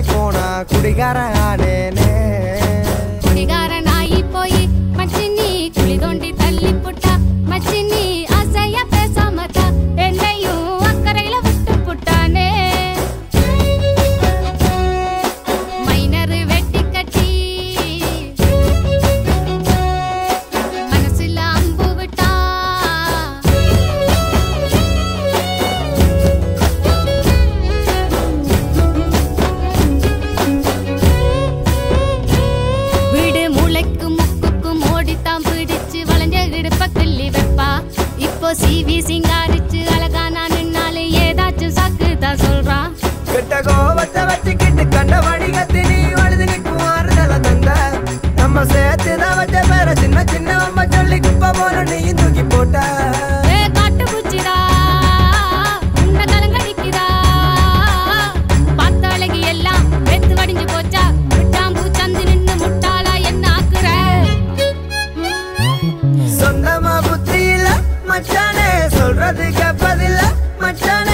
போனா குடிகாரன் ஆனேனே குடிகார நாயி போய் மச்சினி குழி தோண்டி தள்ளி புட்டா மச்சினி ஆசையா பேசாம தா என்னையும் அக்கறையில விட்டு புட்டானே மைனர் வெட்டி கட்டி மனசுல அம்பு விட்டா வீடு மூளைக்கு முக்குக்கும் ஓடித்தான் பிடிச்சு வளைஞ்ச இடுப்ப கிள்ளி வைப்பா இப்போ சிவி சிங்காரிச்சு அழகா நான் நின்னாலே ஏதாச்சும் சாக்கு தான் சொல்றான் கிட்ட கோபத்தை வச்சுக்கிட்டு கண்ட வடிகத்தி நீ வழுது நிற்கும் ஆறுதல தந்த நம்ம சேர்த்து தான் வச்ச பேர சின்ன சின்ன அம்மா சொல்லி குப்பை போல நீயும் தூக்கி போட்ட ஏ காட்டு பூச்சிடா உன்னை கலங்கடிக்குதா பார்த்த அழகி எல்லாம் வெத்து வடிஞ்சு போச்சா விட்டாம்பூ சந்து நின்னு முட்டாளா என்ன ஆக்குற சொந்தமா புத்தி இல்ல மச்சானே சொல்றது கேப்பதில்ல மச்சானே